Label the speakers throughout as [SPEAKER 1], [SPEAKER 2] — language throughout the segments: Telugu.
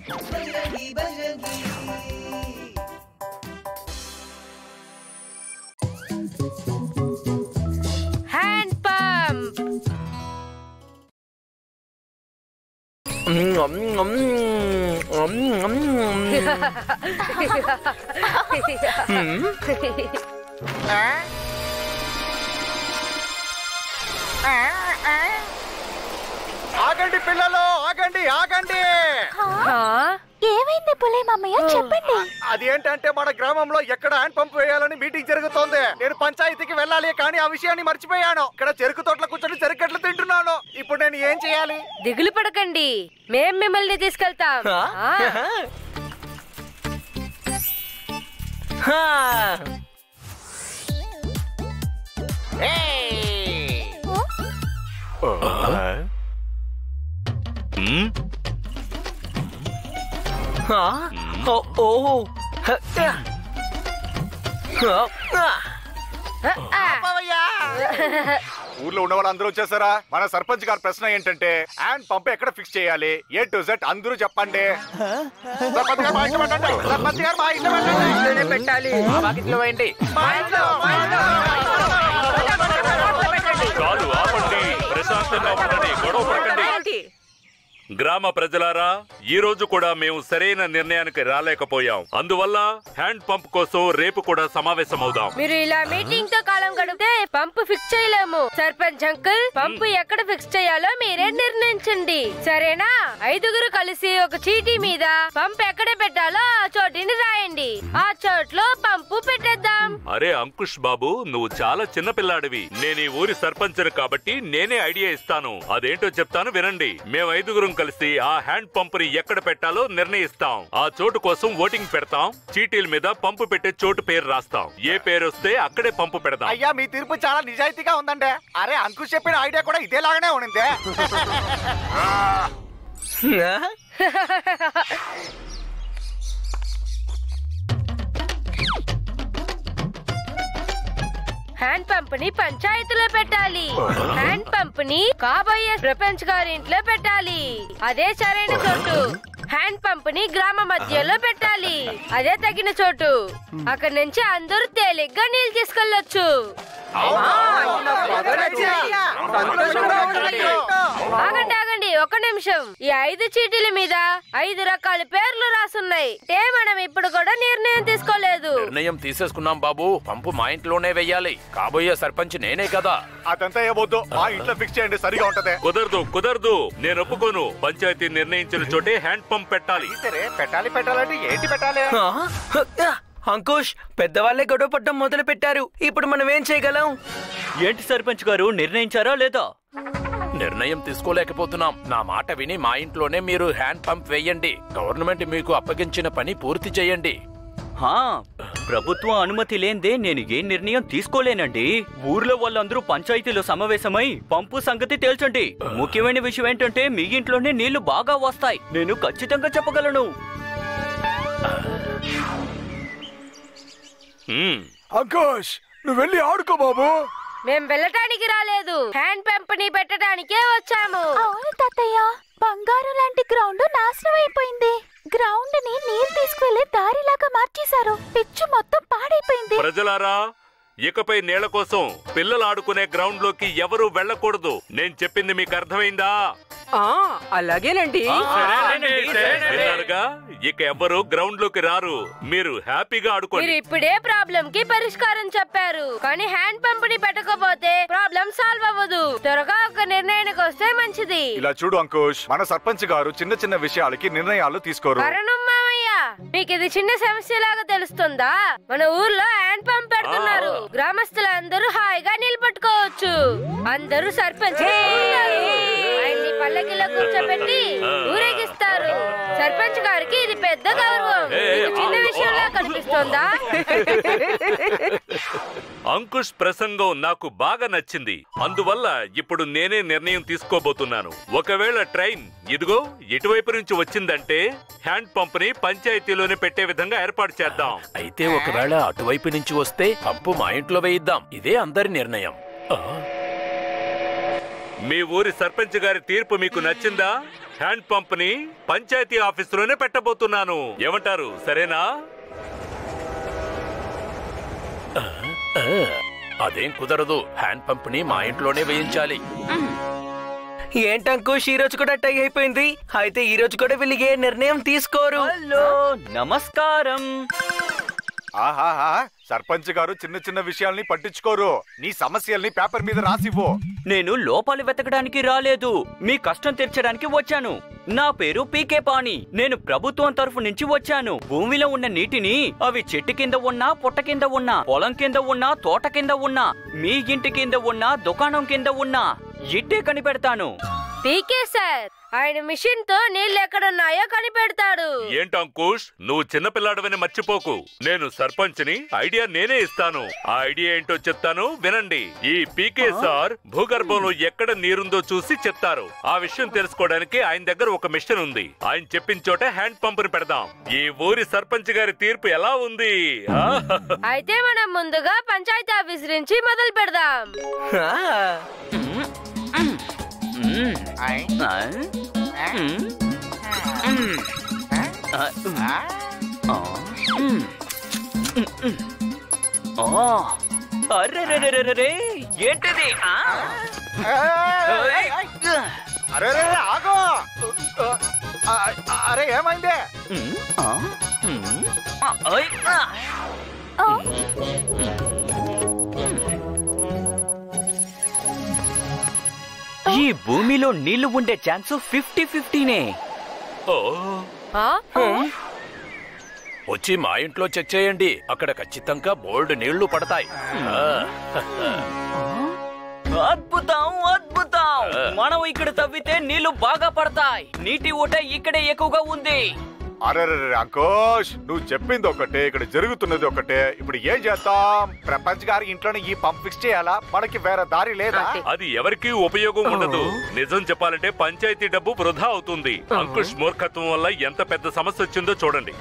[SPEAKER 1] बजरंगी बजरंगी
[SPEAKER 2] హ్యాండ్ పంప్
[SPEAKER 3] ఆగండి పిల్లలు ఆగండి ఆగండి
[SPEAKER 2] హా?
[SPEAKER 4] ఏమైంది పులే మామయ్య చెప్పండి
[SPEAKER 3] అది ఏంటంటే మన గ్రామంలో ఎక్కడ హ్యాండ్ పంప్ వేయాలని మీటింగ్ జరుగుతోంది నేను పంచాయతీకి వెళ్ళాలి కానీ ఆ విషయాన్ని మర్చిపోయాను ఇక్కడ చెరుకు తోటలో కూర్చొని చెరుకట్లు తింటున్నాను ఇప్పుడు నేను ఏం చేయాలి
[SPEAKER 2] దిగులు పడకండి మేం మిమ్మల్ని తీసుకెళ్తాం ఆ, ఆ,
[SPEAKER 3] ఊర్లో ఉన్న వాళ్ళు అందరూ వచ్చేసారా మన సర్పంచ్ గారి ప్రశ్న ఏంటంటే హ్యాండ్ పంప్ ఎక్కడ ఫిక్స్ చేయాలి ఏ టు జెడ్ అందరూ చెప్పండి సర్పంచ్ గారు మా ఇంట్లో పెట్టండి సర్పంచ్ గారు మా ఇంట్లో పెట్టండి
[SPEAKER 5] పెట్టాలి
[SPEAKER 3] మా ఇంట్లో, మా ఇంట్లో.
[SPEAKER 6] చాలు ఆపండి ప్రశాంతంగా ఉండండి గొడవ పడకండి గ్రామ ప్రజలారా ఈ రోజు కూడా మేము సరైన నిర్ణయానికి రాలేకపోయాం అందువల్ల హ్యాండ్ పంప్ కోసం రేపు కూడా సమావేశమవుదాం
[SPEAKER 2] మీరు ఇలా మీటింగ్ తో కాలం గడిపితే పంపు ఫిక్స్ చేయలేము సర్పంచ్ అంకుల్ పంపు ఎక్కడ ఫిక్స్ చేయాలో మీరే నిర్ణయించండి సరేనా ఐదుగురు కలిసి ఒక చీటీ మీద పంపు ఎక్కడ పెట్టాలో ఆ చోటిని రాయండి ఆ చోట్లో పంపు పెట్టేద్దాం
[SPEAKER 6] అరే అంకుష్ బాబు నువ్వు చాలా చిన్న పిల్లాడివి నేను ఈ ఊరి సర్పంచ్ని కాబట్టి నేనే ఐడియా ఇస్తాను అదేంటో చెప్తాను వినండి మేము ఐదుగురం కలిసి ఆ హ్యాండ్ పంపుని ఎక్కడ పెట్టాలో నిర్ణయిస్తాం ఆ చోటు కోసం ఓటింగ్ పెడతాం చీటీల మీద పంపు పెట్టే చోటు పేరు రాస్తాం ఏ పేరు వస్తే అక్కడే పంపు పెడతాం
[SPEAKER 3] అయ్యా మీ తీర్పు చాలా నిజాయితీగా ఉందండి అరే అంకుష్ చెప్పిన ఐడియా కూడా ఇదేలాగానే ఉండిందే
[SPEAKER 2] హ్యాండ్ పంప్ ని పంచాయతీలో పెట్టాలి హ్యాండ్ పంప్ ని కాబోయే ప్రపంచ్ గారి ఇంట్లో పెట్టాలి అదే సరైన చోటు హ్యాండ్ పంప్ ని గ్రామ మధ్యలో పెట్టాలి అదే తగిన చోటు అక్కడి నుంచి అందరూ తేలిగ్గా నీళ్ళు తీసుకెళ్లొచ్చు ఆగండి ఆగండి ఒక నిమిషం ఈ ఐదు చీటీల మీద ఐదు రకాల పేర్లు రాసున్నాయి అంటే మనం ఇప్పుడు కూడా నిర్ణయం తీసుకోలేదు
[SPEAKER 5] నిర్ణయం తీసేసుకున్నాం బాబు పంపు మా ఇంట్లోనే వెయ్యాలి కాబోయే సర్పంచ్ నేనే కదా
[SPEAKER 3] అదంతా ఏమొద్దు మా ఇంట్లో ఫిక్స్ చేయండి సరిగా ఉంటది
[SPEAKER 6] కుదరదు కుదరదు నేను ఒప్పుకోను పంచాయతీ నిర్ణయించిన చోటే హ్యాండ్ పంప్ పెట్టాలి
[SPEAKER 3] సరే పెట్టాలి పెట్టాలంటే ఏంటి పెట్టాలి
[SPEAKER 7] అంకుష్ పెద్దవాళ్లే గొడవ పడ్డం మొదలు పెట్టారు ఇప్పుడు మనం ఏం చేయగలం
[SPEAKER 8] ఏంటి సర్పంచ్ గారు నిర్ణయించారా లేదా
[SPEAKER 5] నిర్ణయం తీసుకోలేకపోతున్నాం నా మాట విని మా ఇంట్లోనే మీరు హ్యాండ్ పంప్ వేయండి గవర్నమెంట్ మీకు అప్పగించిన పని పూర్తి చేయండి
[SPEAKER 8] హా ప్రభుత్వం అనుమతి లేందే నేను ఏ నిర్ణయం తీసుకోలేనండి ఊర్లో వాళ్ళందరూ పంచాయతీలో సమావేశమై పంపు సంగతి తేల్చండి ముఖ్యమైన విషయం ఏంటంటే మీ ఇంట్లోనే నీళ్లు బాగా వస్తాయి నేను ఖచ్చితంగా చెప్పగలను
[SPEAKER 6] హ్మ్.
[SPEAKER 3] అంకుష్ నువ్వు వెళ్ళి ఆడుకో బాబు
[SPEAKER 2] మేం వెళ్ళటానికి రాలేదు హ్యాండ్ పంప్ ని పెట్టడానికే వచ్చాము
[SPEAKER 4] అవును తాతయ్య బంగారు లాంటి గ్రౌండ్ నాశనం అయిపోయింది గ్రౌండ్ ని నీరు తీసుకువెళ్లే దారిలాగా మార్చేశారు పిచ్చు మొత్తం పాడైపోయింది
[SPEAKER 6] ప్రజలారా ఇకపై నీళ్ల కోసం పిల్లలు ఆడుకునే గ్రౌండ్ లోకి ఎవరూ వెళ్ళకూడదు నేను చెప్పింది మీకు అర్థమైందా
[SPEAKER 9] అలాగేనండి
[SPEAKER 6] విన్నారుగా? ఇక ఎవరు గ్రౌండ్ లోకి రారు మీరు హ్యాపీగా
[SPEAKER 2] మీరు
[SPEAKER 6] ఆడుకోండి
[SPEAKER 2] ఇప్పుడే ప్రాబ్లం కి పరిష్కారం చెప్పారు కానీ హ్యాండ్ పంప్ ని పెట్టకపోతే ప్రాబ్లం సాల్వ్ అవ్వదు త్వరగా ఒక నిర్ణయానికి వస్తే మంచిది
[SPEAKER 3] ఇలా చూడు అంకుష్ మన సర్పంచ్ గారు చిన్న చిన్న విషయాలకి నిర్ణయాలు తీసుకోరు
[SPEAKER 2] కరణం మామయ్య మీకు ఇది చిన్న సమస్య లాగా తెలుస్తుందా మన ఊర్లో హ్యాండ్ పంప్ పెడుతున్నారు గ్రామస్తులందరూ హాయిగా నిలబట్టుకోవచ్చు అందరూ సర్పంచ్ ఆయన్ని పల్లకిలో కూర్చోబెట్టి ఊరేగిస్తారు సర్పంచ్ గారికి ఇది పెద్ద గౌరవం మీకు చిన్న విషయంలా కనిపిస్తోందా
[SPEAKER 6] అంకుష్ ప్రసంగం నాకు బాగా నచ్చింది అందువల్ల ఇప్పుడు నేనే నిర్ణయం తీసుకోబోతున్నాను ఒకవేళ ట్రైన్ ఇదిగో ఇటువైపు నుంచి వచ్చిందంటే హ్యాండ్ పంప్ ని పంచాయతీలోనే పెట్టే విధంగా ఏర్పాటు చేద్దాం
[SPEAKER 5] అయితే ఒకవేళ అటువైపు నుంచి వస్తే పంపు మా ఇంట్లో వేయిద్దాం ఇదే అందరి నిర్ణయం ఆ,
[SPEAKER 6] మీ ఊరి సర్పంచ్ గారి తీర్పు మీకు నచ్చిందా హ్యాండ్ పంప్ ని పంచాయతీ ఆఫీసులోనే పెట్టబోతున్నాను ఏమంటారు సరేనా
[SPEAKER 5] అదేం కుదరదు హ్యాండ్ పంప్ ని మా ఇంట్లోనే వేయించాలి
[SPEAKER 7] ఏంటంకుష్ ఈ రోజు కూడా టై అయిపోయింది అయితే ఈ రోజు కూడా వీళ్ళు ఏ నిర్ణయం తీసుకోరు
[SPEAKER 8] హలో నమస్కారం
[SPEAKER 3] ఆహాహా సర్పంచ్ గారు చిన్న చిన్న విషయాల్ని పట్టించుకోరు నీ సమస్యల్ని పేపర్ మీద రాసివ్వు
[SPEAKER 8] నేను లోపాలు వెతకడానికి రాలేదు మీ కష్టం తీర్చడానికి వచ్చాను నా పేరు పీకే పాణి నేను ప్రభుత్వం తరఫు నుంచి వచ్చాను భూమిలో ఉన్న నీటిని అవి చెట్టు కింద ఉన్నా పుట్ట కింద ఉన్నా పొలం కింద ఉన్నా తోట కింద ఉన్నా మీ ఇంటి కింద ఉన్నా దుకాణం కింద ఉన్నా ఇట్టే కనిపెడతాను
[SPEAKER 2] పీకే సార్ ఆయన మిషన్ తో నీళ్ళు ఎక్కడున్నాయో కనిపెడతాడు
[SPEAKER 6] ఏంటి అంకుష్ నువ్వు చిన్నపిల్లాడవని మర్చిపోకు నేను సర్పంచ్ని ఐడియా నేనే ఇస్తాను ఆ ఐడియా ఏంటో చెప్తాను వినండి ఈ పీకే సార్ భూగర్భంలో ఎక్కడ నీరుందో చూసి చెప్తారు ఆ విషయం తెలుసుకోవడానికి ఆయన దగ్గర ఒక మిషన్ ఉంది ఆయన చెప్పిన చోట హ్యాండ్ పంపుని పెడదాం ఈ ఊరి సర్పంచ్ గారి తీర్పు ఎలా ఉంది ఆ?
[SPEAKER 2] అయితే మనం ముందుగా పంచాయతీ ఆఫీస్ నుంచి మొదలు పెడదాం
[SPEAKER 7] ఆ,
[SPEAKER 8] మ్మ్. ఆ? మ్మ్. మ్మ్. ఆ, మ్మ్. ఆ. మ్మ్. మ్మ్. మ్మ్. ఆ. అరెరెరెరెరెరే, ఏంటిది ఆ?
[SPEAKER 3] ఏయ్, అరే రే, రే, ఆగు ఆ, ఆ, అరే ఏమైంది
[SPEAKER 8] మ్మ్. ఆ. మ్మ్. ఆ, ఓయ్. ఆ.
[SPEAKER 4] ఓ
[SPEAKER 8] ఈ భూమిలో నీళ్లు ఉండే ఛాన్స్ ఫిఫ్టీ ఫిఫ్టీనే
[SPEAKER 6] ఓ
[SPEAKER 2] ఆ?
[SPEAKER 5] వచ్చి మా ఇంట్లో చెక్ చేయండి అక్కడ ఖచ్చితంగా బోల్డ్ నీళ్లు పడతాయి ఆ,
[SPEAKER 8] అద్భుతం అద్భుతం మనం ఇక్కడ తవ్వితే నీళ్లు బాగా పడతాయి నీటి ఊట ఇక్కడే ఎక్కువగా ఉంది
[SPEAKER 3] అరే రే, రే, అంకుష్ నువ్వు చెప్పింది ఒకటే ఇక్కడ జరుగుతున్నది ఒకటే ఇప్పుడు ఏం చేద్దాం ప్రపంచ్ గారి ఇంట్లోనే ఈ పంప్ ఫిక్స్ చేయాలా మనకి వేరే దారి లేదా
[SPEAKER 2] అంతే.
[SPEAKER 6] అది ఎవరికీ ఉపయోగం ఉండదు నిజం చెప్పాలంటే పంచాయతీ డబ్బు వృధా అవుతుంది అంకుష్ మూర్ఖత్వం వల్ల ఎంత పెద్ద సమస్య వచ్చిందో చూడండి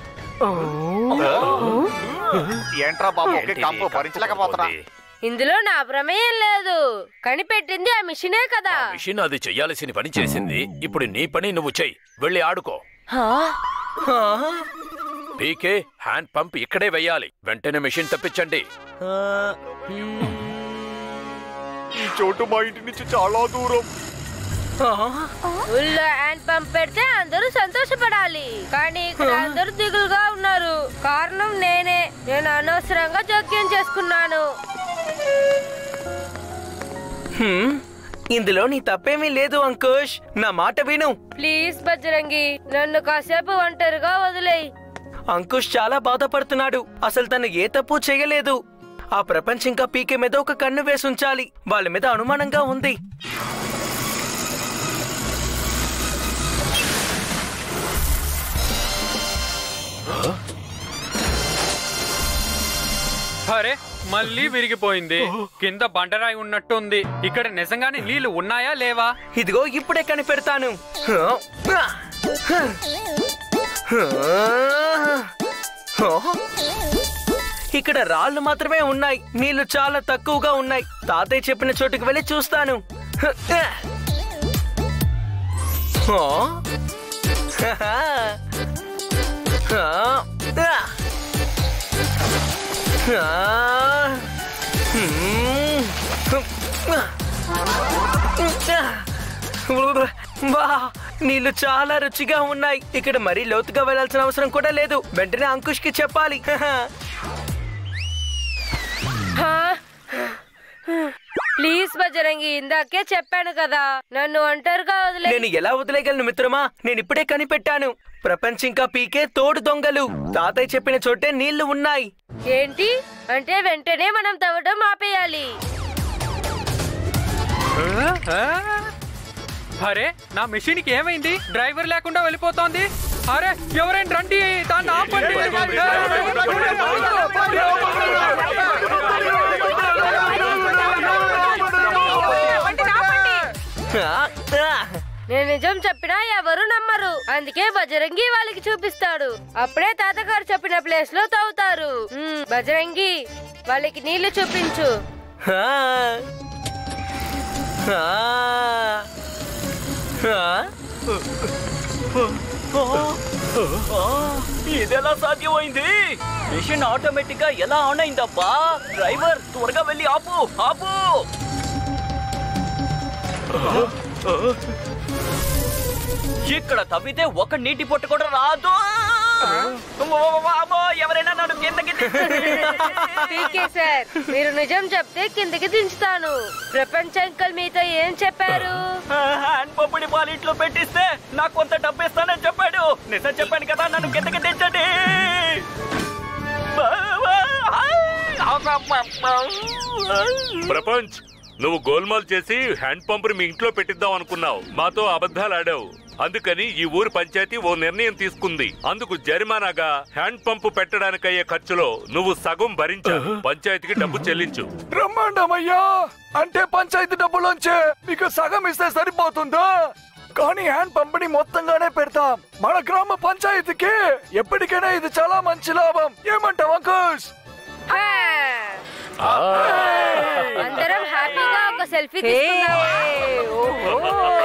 [SPEAKER 3] ఏంట్రా బాబు ఒకే
[SPEAKER 5] ఏంటిది?
[SPEAKER 3] కంపు భరించలేకపోతున్నా
[SPEAKER 2] ఇందులో నా ప్రమేయం లేదు కనిపెట్టింది ఆ మిషనే కదా
[SPEAKER 5] మిషన్ అది చెయ్యాల్సిన పని చేసింది ఇప్పుడు నీ పని నువ్వు చెయ్యి వెళ్ళి ఆడుకో
[SPEAKER 7] ఆ,
[SPEAKER 5] పీకే హ్యాండ్ పంప్ ఇక్కడే వెయ్యాలి వెంటనే మిషన్ తప్పించండి
[SPEAKER 3] ఈ చోటు మా ఇంటి నుంచి చాలా దూరం
[SPEAKER 7] ఆ,
[SPEAKER 2] ఊళ్ళో హ్యాండ్ పంప్ పెడితే అందరూ సంతోషపడాలి కానీ ఇక్కడ అందరూ దిగులుగా ఉన్నారు కారణం నేనే నేను అనవసరంగా జోక్యం చేసుకున్నాను
[SPEAKER 7] హ్మ్, ఇందులో నీ తప్పేమీ లేదు అంకుష్ నా మాట విను
[SPEAKER 2] ప్లీజ్ బజరంగి నన్ను కాసేపు ఒంటరిగా వదిలేయి
[SPEAKER 7] అంకుష్ చాలా బాధపడుతున్నాడు అసలు తను ఏ తప్పు చేయలేదు ఆ ప్రపంచం ఇంకా పీకే మీద ఒక కన్ను వేసి ఉంచాలి వాళ్ళ మీద అనుమానంగా ఉంది
[SPEAKER 10] అరే మళ్ళీ విరిగిపోయింది కింద బండరాయి ఉన్నట్టుంది ఇక్కడ నిజంగానే నీళ్లు ఉన్నాయా లేవా
[SPEAKER 7] ఇదిగో ఇప్పుడే కనిపెడతాను ఇక్కడ రాళ్ళు మాత్రమే ఉన్నాయి నీళ్లు చాలా తక్కువగా ఉన్నాయి తాతయ్య చెప్పిన చోటుకి వెళ్ళి చూస్తాను ఆ? ఆ? ఆ? హ్మ్. వా నీళ్లు చాలా రుచిగా ఉన్నాయి ఇక్కడ మరీ లోతుగా వెళ్ళాల్సిన అవసరం కూడా లేదు వెంటనే అంకుష్ కి చెప్పాలి
[SPEAKER 2] హా? ప్లీజ్ బజరంగి ఇందాకే చెప్పాను కదా నన్ను ఒంటరిగా వదిలే
[SPEAKER 7] నేను ఎలా వదిలేయగలను మిత్రమా నేను ఇప్పుడే కనిపెట్టాను ప్రపంచం ఇంకా పీకే తోడు దొంగలు తాతయ్య చెప్పిన చోటే నీళ్లు ఉన్నాయి
[SPEAKER 2] ఏంటి అంటే వెంటనే మనం తవ్వడం ఆపేయాలి
[SPEAKER 10] ఆ? అరే నా మెషిన్ కి ఏమైంది డ్రైవర్ లేకుండా వెళ్ళిపోతోంది అరే ఎవరైనా రండి దాన్ని ఆపండి
[SPEAKER 7] ఆ, ఆ.
[SPEAKER 2] నేను నిజం చెప్పినా ఎవరు నమ్మరు అందుకే బజరంగి వాళ్ళకి చూపిస్తాడు అప్పుడే తాతగారు చెప్పిన ప్లేస్ లో తవ్వుతారు మ్మ్, బజరంగి వాళ్ళకి నీళ్లు చూపించు
[SPEAKER 7] ఆ. ఆ. ఆ.
[SPEAKER 8] ఇదెలా సాధ్యమైంది మిషన్ ఆటోమేటిక్ గా ఎలా ఆన్ అయిందబ్బా డ్రైవర్ త్వరగా వెళ్ళి ఆపు ఆపు ఇక్కడ తవ్వితే ఒక నీటి పొట్టు కూడా రాదు అమ్మో, అమ్మో, ఎవరైనా నన్ను కిందకి
[SPEAKER 2] పీకే సార్ మీరు నిజం చెప్తే కిందకి దించుతాను ప్రపంచ అంకల్ మీతో ఏం చెప్పారు
[SPEAKER 8] హ్యాండ్ పంపుని పాలిట్లో పెట్టిస్తే నాకు కొంత డబ్బు ఇస్తానని చెప్పాడు నిజం చెప్పాను కదా నన్ను కిందకి దించండి
[SPEAKER 6] ప్రపంచ్ నువ్వు గోల్మాల్ చేసి హ్యాండ్ పంపుని మీ ఇంట్లో పెట్టిద్దాం అనుకున్నావు మాతో అబద్ధాలు ఆడావు అందుకని ఈ ఊరు పంచాయతీ ఓ నిర్ణయం తీసుకుంది అందుకు జరిమానాగా హ్యాండ్ పంపు పెట్టడానికయ్యే ఖర్చులో నువ్వు సగం భరించావు పంచాయతీకి డబ్బు చెల్లించు
[SPEAKER 11] బ్రహ్మాండమయ్యా అంటే పంచాయతీ డబ్బులోంచే మీకు సగం ఇస్తే సరిపోతుందా కానీ హ్యాండ్ పంపిణీ మొత్తంగానే పెడతాం మన గ్రామ పంచాయతీకి ఎప్పటికైనా ఇది చాలా మంచి లాభం ఏమంటావు అంకుల్స్
[SPEAKER 2] అందరం హ్యాపీగా ఒక సెల్ఫీ తీసుకుందామా